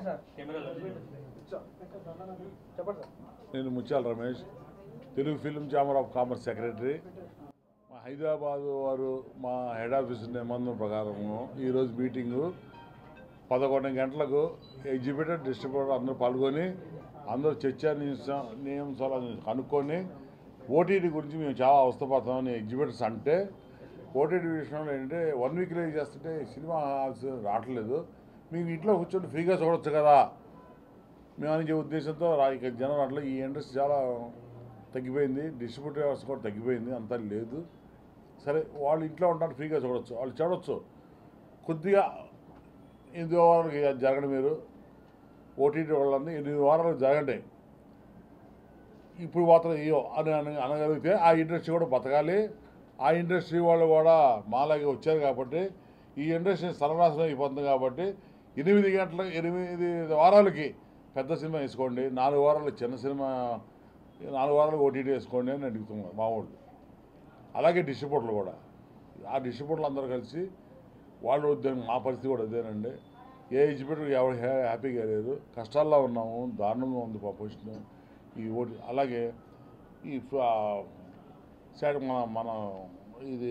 sir చెప్పండి sir నేను Muthyala Ramesh Telugu film chamber of commerce secretary మా హైదరాబాద్ వారు మా హెడ్ ఆఫీస్ నిబంధన ప్రకారము ఈరోజు మీటింగు పదకొండు గంటలకు ఎగ్జిబిటర్ డిస్ట్రిబ్యూటర్ అందరూ పాల్గొని అందరూ చర్చా నియమ- నియమాలను కనుక్కొని ఓటీటీ గురించి మేము చాలా అవస్థపడతామని ఎగ్జిబిటర్స్ అంటే ఓటీటీ విషయంలో ఏంటంటే వన్ వీక్ రిలీజ్ చేస్తుంటే సినిమా హాల్స్ రావట్లేదు మేము ఇంట్లో కూర్చొని ఫ్రీగా చూడొచ్చు కదా మేము అనే ఉద్దేశంతో రా ఇక జనం అట్లా ఈ ఇండస్ట్రీ చాలా తగ్గిపోయింది డిస్ట్రిబ్యూటర్ వ్యవస్థ కూడా తగ్గిపోయింది అంతా లేదు సరే వాళ్ళు ఇంట్లో ఉంటారు ఫ్రీగా చూడొచ్చు వాళ్ళు చూడొచ్చు కొద్దిగా ఎనిమిది వారాలకి జరగండి మీరు ఓటీటీ వాళ్ళని ఎనిమిది వారాలకు జరగండి ఇప్పుడు మాత్రం ఇయ్యో అని అన- అనగలిగితే ఆ ఇండస్ట్రీ కూడా బతకాలి ఆ ఇండస్ట్రీ వాళ్ళు కూడా మాలాగే వచ్చారు కాబట్టి ఈ ఇండస్ట్రీ సర్వనాశనం అయిపోతుంది కాబట్టి ఎనిమిది గంటల ఎనిమిది వారాలకి పెద్ద సినిమా వేసుకోండి నాలుగు వారాలు చిన్న సినిమా నాలుగు వారాలు ఓటీటీ వేసుకోండి అని అడుగుతున్నారు మా వాళ్ళు అలాగే డిస్ట్రిబ్యూటర్లు కూడా ఆ డిస్ట్రిబ్యూటర్లు అందరూ కలిసి వాళ్ళు ఉద్యోగం మా పరిస్థితి కూడా అదేనండి ఏ ఎగ్జిబిటర్ ఎవరు హ్యా- హ్యాపీగా లేదు కష్టాల్లో ఉన్నాము దారుణంగా ఉంది మా పొజిషన్ ఈ ఓటి అలాగే ఈ సైడ్ మన మన ఇది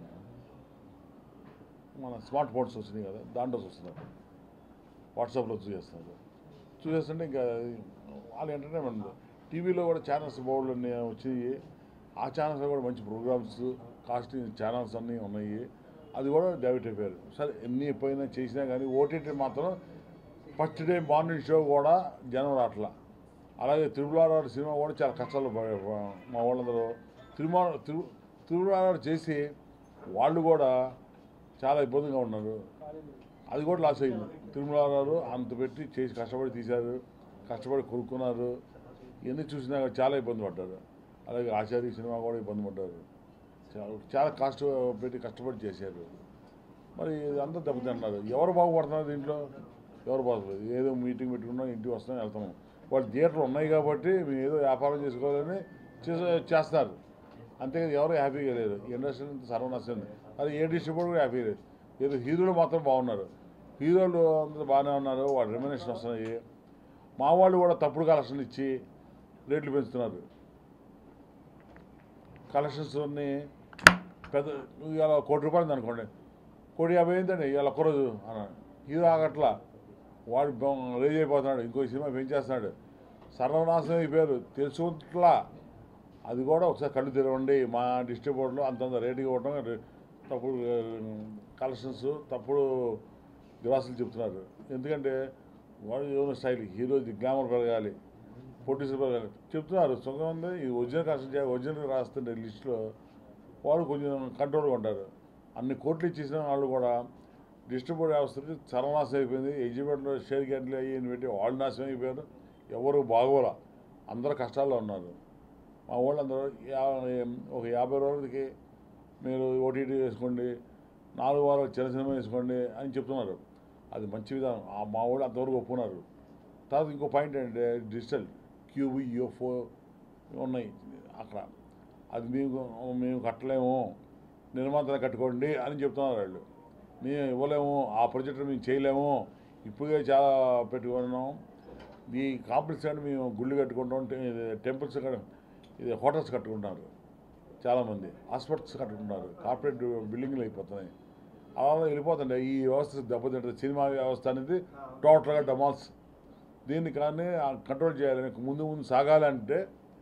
మన స్మార్ట్ ఫోన్స్ వచ్చినాయి కదా దాంట్లో చూస్తున్నారు వాట్సాప్లో చూసేస్తున్నారు చూసేస్తుంటే ఇంకా వాళ్ళ ఎంటర్టైన్మెంట్ టీవీలో కూడా ఛానల్స్ బోర్డులు అన్నీ వచ్చాయి ఆ ఛానల్స్లో కూడా మంచి ప్రోగ్రామ్స్ కాస్టింగ్ ఛానల్స్ అన్నీ ఉన్నాయి అది కూడా డైవర్ట్ అయిపోయారు సరే ఎన్ని ఎప్పుడైనా చేసినా కానీ ఓటీటీ మాత్రం ఫస్ట్ డే మార్నింగ్ షో కూడా జనం రావట్లా అలాగే తిరుమలారావు సినిమా కూడా చాలా కష్టాలు పడే- మా వాళ్ళందరూ తిరుమల తిరు తిరుమలారావు చేసి వాళ్ళు కూడా చాలా ఇబ్బందిగా ఉన్నారు అది కూడా లాస్ అయింది తిరుమలారావు అంత పెట్టి చేసి కష్టపడి తీశారు కష్టపడి కొనుక్కున్నారు ఇవన్నీ చూసినా కూడా చాలా ఇబ్బంది పడ్డారు అలాగే ఆచార్య సినిమా కూడా ఇబ్బంది పడ్డారు చాలా చాలా కాస్ట్ పెట్టి కష్టపడి చేశారు మరి అంతా దెబ్బతింటున్నారు ఎవరు బాగుపడుతున్నారు దీంట్లో ఎవరు బాగుపడలేదు ఏదో మీటింగ్ పెట్టుకున్నాం ఇంటికి వస్తున్నాం వెళ్తాము వాళ్ళు థియేటర్లు ఉన్నాయి కాబట్టి మేము ఏదో వ్యాపారం చేసుకోవాలని చేసే చేస్తారు అంతేకాదు ఎవరు హ్యాపీగా లేరు ఇండస్ట్రీ సర్వనాశనం అది ఏ డిస్ట్రిబ్యూటర్ కూడా హ్యాపీ లేదు ఏదో హీరోలు మాత్రం బాగున్నారు హీరోలు అందరూ బాగానే ఉన్నారు వాళ్ళ రెమ్యునేషన్ వస్తున్నాయి మా వాళ్ళు కూడా తప్పుడు కలెక్షన్ ఇచ్చి రేట్లు పెంచుతున్నారు కలెక్షన్స్ అన్నీ పెద్ద ఇవాళ కోటి రూపాయలు అనుకోండి కోటి యాభై అయిందండి ఇవాళ ఒక్కరోజు అన్నాడు హీరో ఆగట్లా వాడు బొ- రేజ్ అయిపోతున్నాడు ఇంకో సినిమా పెంచేస్తున్నాడు సర్వనాశనం అయిపోయారు తెలుసుకుంట్లా అది కూడా ఒకసారి కళ్ళు తెరవండి మా డిస్ట్రిబ్యూటర్లో అంతంత రేటుగా ఇవ్వడం రే- తప్పుడు కలెక్షన్స్ తప్పుడు దివాసులు చెప్తున్నారు ఎందుకంటే వాడు ఏమైనా స్టైల్ హీరో గ్లామర్ పెరగాలి ప్రొడ్యూసర్ పెరగాలి చెప్తున్నారు సుఖం ఉంది ఇది ఒరిజినల్ కలెక్షన్ చేయాలి ఒరిజినల్ రాస్తుంటే లిస్టులో వాడు కొంచెం కంట్రోల్గా ఉంటారు అన్ని కోట్లు ఇచ్చేసిన వాళ్ళు కూడా డిస్ట్రిబ్యూటర్ వ్యవస్థకి సర్వనాశనం అయిపోయింది ఎగ్జిబిట్లో షేర్ క్యాట్లు అయ్యి ఇన్ని పెట్టి వాళ్ళు నాశనం అయిపోయారు ఎవరు బాగోలా అందరూ కష్టాల్లో ఉన్నారు మా వాళ్ళందరూ యా- ఒక యాభై రోజులకి మీరు ఓటీటీ వేసుకోండి నాలుగు వారాలు చిన్న సినిమా వేసుకోండి అని చెప్తున్నారు అది మంచి విధానం ఆ మా వాళ్ళు అంతవరకు ఒప్పుకున్నారు తర్వాత ఇంకో పాయింట్ ఏంటంటే డిజిటల్ క్యూబ్ యూఎఫ్ఓ ఉన్నాయి అక్కడ అది మేము మేము కట్టలేము నిర్మాతలు కట్టుకోండి అని చెప్తున్నారు వాళ్ళు మేము ఇవ్వలేము ఆ ప్రాజెక్ట్ మేము చేయలేము ఇప్పుడే చాలా పెట్టుకున్నాం ఈ కాంప్లెక్స్ కానీ మేము గుళ్ళు కట్టుకుంటాం టె- టెంపుల్స్ కట్టు- ఇది హోటల్స్ కట్టుకుంటున్నారు చాలామంది హాస్పిటల్స్ కట్టుకుంటున్నారు కార్పొరేట్ బిల్డింగ్లు అయిపోతున్నాయి అలా వెళ్ళిపోతుండే ఈ వ్యవస్థ దెబ్బతింటుంది సినిమా వ్యవస్థ అనేది టోటల్గా డమాల్స్ దీన్ని కానీ కంట్రోల్ చేయాలని ముందు ముందు సాగాలంటే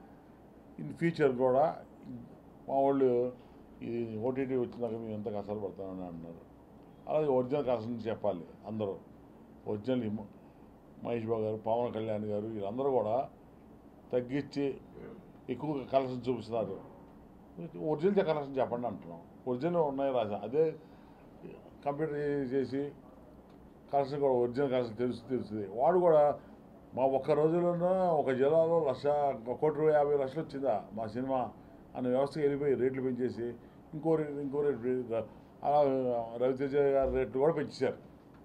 ఇన్ ఫ్యూచర్ కూడా మా వాళ్ళు ఈ ఓటీటీ వచ్చినాక మేము ఎంత కష్టాలు పడతామని అంటున్నారు అలాగే ఒరిజినల్ కష్టం చెప్పాలి అందరూ ఒరిజినల్ ఇమ్మ- మహేష్ బాబు గారు పవన్ కళ్యాణ్ గారు వీళ్ళందరూ కూడా తగ్గించి ఎక్కువ కలెక్షన్ చూపిస్తున్నారు ఒరిజినల్ కలెక్షన్ చెప్పండి అంటున్నాం ఒరిజినల్ ఉన్నాయి రాసా అదే కంప్యూటర్ చేసి కలెక్షన్ కూడా ఒరిజినల్ కలెక్షన్ తెలుసు తెలుస్తుంది వాడు కూడా మా ఒక్క రోజులోనూ ఒక జిల్లాలో లక్ష ఒక కోటి రూపాయ యాభై లక్షలు వచ్చిందా మా సినిమా అనే వ్యవస్థకి వెళ్ళిపోయి రేట్లు పెంచేసి ఇంకో రేట్ ఇంకో రేట్ పె- అలా రవితేజ గారి రేట్లు కూడా పెంచేశారు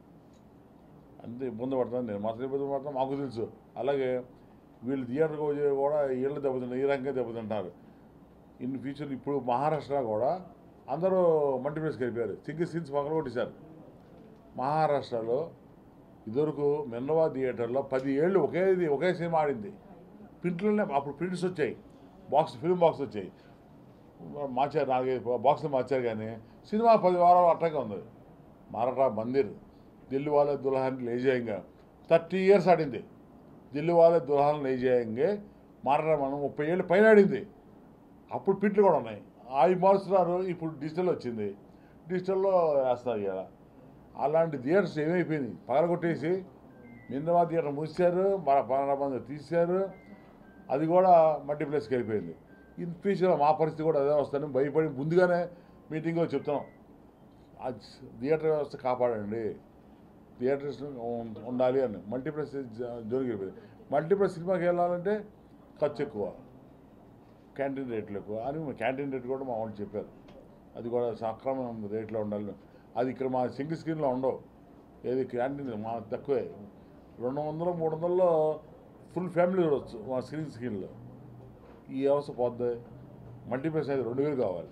అంతే ఇబ్బంది పడుతుంది నేను మాత్రం ఇబ్బంది పడుతున్నా మాకు తెలుసు అలాగే వీళ్ళు థియేటర్కి వచ్చి కూడా వీళ్ళు దెబ్బతింటారు ఈ రకంగా దెబ్బతింటారు ఇన్ ఫ్యూచర్ ఇప్పుడు మహారాష్ట్ర కూడా అందరూ మల్టీప్లెక్స్కి వెళ్ళిపోయారు సింగిల్ సీన్స్ పక్కన కొట్టేశారు మహారాష్ట్రలో ఇదివరకు మెన్నవా థియేటర్లో పది ఏళ్ళు ఒకే ఒకే సినిమా ఆడింది ప్రింట్లోనే అప్పుడు ప్రింట్స్ వచ్చాయి బాక్స్ ఫిల్మ్ బాక్స్ వచ్చాయి మార్చారు నాలుగైదు బాక్సులు మార్చారు కానీ సినిమా పది వారాలు అట్టగా ఉంది మారటా మందిర్ దిల్లు వాళ్ళ దుల్హన్ లే జాయింగా థర్టీ ఇయర్స్ ఆడింది దిల్లు వాళ్ళ దుల్హన్ లే జాయింగే మారటా మనం ముప్పై ఏళ్ళు పైన ఆడింది అప్పుడు ప్రింట్లు కూడా ఉన్నాయి అవి మారుస్తున్నారు ఇప్పుడు డిజిటల్ వచ్చింది డిజిటల్లో వేస్తారు ఇక అలాంటి థియేటర్స్ ఏమైపోయింది పగలగొట్టేసి నిన్నవా థియేటర్ మూసారు మన పన్నెండు మంది తీశారు అది కూడా మల్టీప్లెక్స్కి వెళ్ళిపోయింది ఇన్ ఫ్యూచర్లో మా పరిస్థితి కూడా అదే వస్తుందని భయపడి ముందుగానే మీటింగ్లో చెప్తున్నాం ఆ థియేటర్ వ్యవస్థ కాపాడండి థియేటర్స్ ఉం- ఉండాలి అని మల్టీప్లెక్స్ జోలికి వెళ్ళిపోయింది మల్టీప్లెక్స్ సినిమాకి వెళ్ళాలంటే ఖర్చు ఎక్కువ క్యాంటీన్ రేట్లు ఎక్కువ అని క్యాంటీన్ రేట్ కూడా మా వాళ్ళు చెప్పారు అది కూడా సక్రమం రేట్లో ఉండాలి అది ఇక్కడ మా సింగిల్ స్క్రీన్లో ఉండవు ఏది క్యాంటీన్ మా తక్కువే రెండు వందలు మూడు వందల్లో ఫుల్ ఫ్యామిలీ చూడవచ్చు మా స్క్రీన్ స్క్రీన్లో ఈ వ్యవస్థ పోద్ది మల్టీప్లెక్స్ అయితే రెండు వేలు కావాలి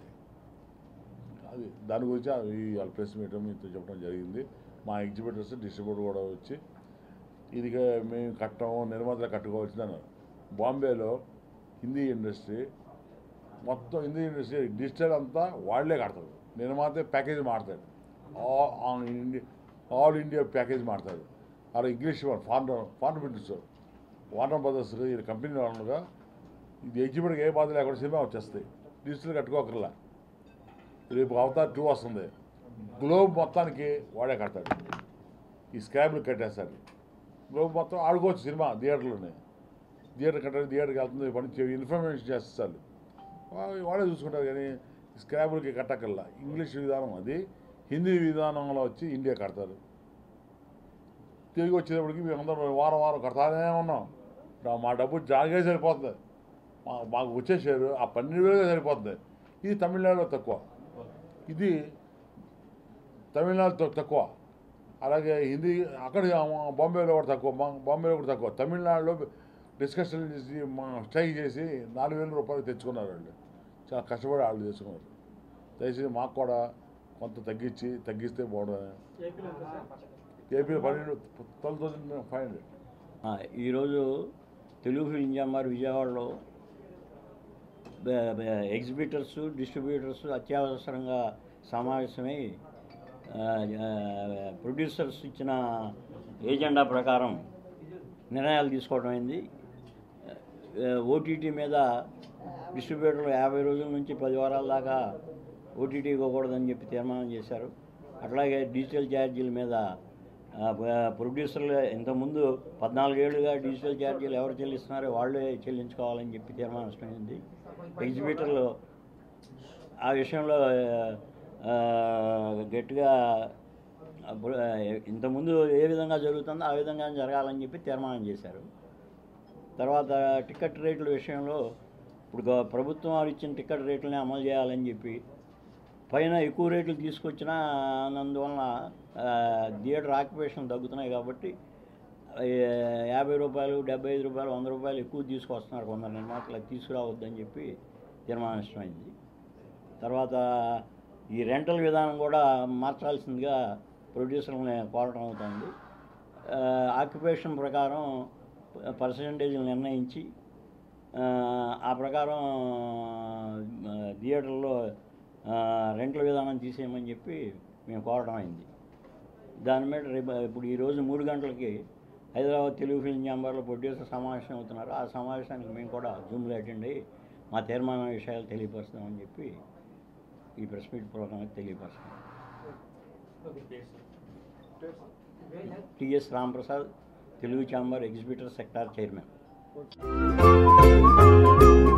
అది దాని గురించి ఆ- ఈ వాళ్ళ ప్రెస్ మీట్ మీతో చెప్పడం జరిగింది మా ఎగ్జిబిటర్స్ డిస్ట్రిబ్యూటర్ కూడా వచ్చి ఇది క- మేము కట్టము నిర్మాతలు కట్టుకోవాల్సింది అన్నారు బాంబేలో హిందీ ఇండస్ట్రీ మొత్తం హిందీ ఇండస్ట్రీ డిజిటల్ అంతా వాళ్ళే కడతారు నిర్మాత ప్యాకేజ్ మాడతాడు all on India all India package మాడతాడు అలా English foreign foreign builders Warner brothers ఈ కంపెనీ వాళ్ళగా ఇది ఎగ్జిబిట్కి ఏ బాధ లేకుండా సినిమా వచ్చేస్తాయి డిజిటల్ కట్టుకోకర్లా రేపు అవతార్ టూ వస్తుంది గ్లోబ్ మొత్తానికి వాడే కడతాడు ఈ స్క్రాబ్లు కట్టేస్తాడు గ్లోబ్ మొత్తం ఆడుకోవచ్చు సినిమా థియేటర్లోనే థియేటర్ కట్టాలి థియేటర్కి వెళ్తుంది పని చే- ఇన్ఫర్మేషన్ చేస్తారు వా- వాడే చూసుకుంటారు కానీ స్క్రాబుల్కి కట్టకల్లా ఇంగ్లీష్ విధానం అది హిందీ విధానంలో వచ్చి ఇండియా కడతారు తిరిగి వచ్చేటప్పటికి మేము అందరం వారం వారం కడతానే ఉన్నాం నా- మా డబ్బు జాగే సరిపోతుంది మా మాకు వచ్చేసారు ఆ పన్నెండు వేలుగా సరిపోతుంది ఇది తమిళనాడులో తక్కువ ఇది తమిళనాడుతో తక్కువ అలాగే హిందీ అక్కడ బాంబేలో కూడా తక్కువ బా- బాంబేలో కూడా తక్కువ తమిళనాడులో డిస్కషన్ చేసి మా స్ట్రైక్ చేసి నాలుగు వేల రూపాయలు తెచ్చుకున్నారు వాళ్ళు చాలా కష్టపడి వాళ్ళు తెచ్చుకున్నారు దయచేసి మాకు కూడా కొంత తగ్గించి తగ్గిస్తే బాగుంటుంది ఏపీలో ఎంత సార్ ఏపీలో పన్నెండు ట్వెల్వ్ థౌసండ్ ఫైవ్ హండ్రెడ్ ఆ, ఈరోజు తెలుగు ఫిల్మ్ ఛాంబర్ విజయవాడలో బ- బ- ఎగ్జిబిటర్స్ డిస్ట్రిబ్యూటర్స్ అత్యవసరంగా సమావేశమై ఆ, ఆ, ప్రొడ్యూసర్స్ ఇచ్చిన ఏజెండా ప్రకారం నిర్ణయాలు తీసుకోవడం అయింది ఓటీటీ మీద డిస్ట్రిబ్యూటర్లు యాభై రోజుల నుంచి పది వారాల దాకా ఓటీటీ ఇవ్వకూడదని చెప్పి తీర్మానం చేశారు అట్లాగే డిజిటల్ ఛార్జీల మీద ఆ, ప- ప్రొడ్యూసర్లు ఇంతకుముందు పద్నాలుగేళ్లుగా డిజిటల్ ఛార్జీలు ఎవరు చెల్లిస్తున్నారో వాళ్ళే చెల్లించుకోవాలని చెప్పి తీర్మానిస్తుంది ఎగ్జిబిటర్లు ఆ విషయంలో ఆ, గట్టిగా అప్పుడు, ఆ, ఇంతకుముందు ఏ విధంగా జరుగుతుందో ఆ విధంగా జరగాలని చెప్పి తీర్మానం చేశారు తర్వాత టికెట్ రేట్ల విషయంలో ఇప్పుడు గ- ప్రభుత్వం వారు ఇచ్చిన టికెట్ రేట్లని అమలు చేయాలని చెప్పి పైన ఎక్కువ రేట్లు తీసుకొచ్చినా అందువలన ఆ, థియేటర్ ఆక్యుపేషన్ తగ్గుతున్నాయి కాబట్టి ఆ, యాభై రూపాయలు డెబ్బై ఐదు రూపాయలు వంద రూపాయలు ఎక్కువ తీసుకొస్తున్నారు కొందరు నిర్మాతలు అది తీసుకురావద్దని చెప్పి తీర్మానిష్టమైంది తర్వాత ఈ రెంటల్ విధానం కూడా మార్చాల్సిందిగా ప్రొడ్యూసర్ని కోరటం అవుతుంది ఆ, ఆక్యుపేషన్ ప్రకారం పర్సంటేజ్లు నిర్ణయించి ఆ, ఆ ప్రకారం ఆ, థియేటర్లో ఆ, రెంట్ల విధానం తీసేయమని చెప్పి మేము కోరడం అయింది దాని మీద రేపు ఇప్పుడు ఈరోజు మూడు గంటలకి హైదరాబాద్ తెలుగు ఫిల్మ్ ఛాంబర్లో ప్రొడ్యూసర్ సమావేశం అవుతున్నారు ఆ సమావేశానికి మేము కూడా జూమ్లో అటెండ్ అయ్యి మా తీర్మాన విషయాలు తెలియపరుస్తామని చెప్పి ఈ ప్రెస్ మీట్ పూర్వకంగా తెలియపరుస్తాం TS Ramprasad Telugu chamber exhibitor sector chairman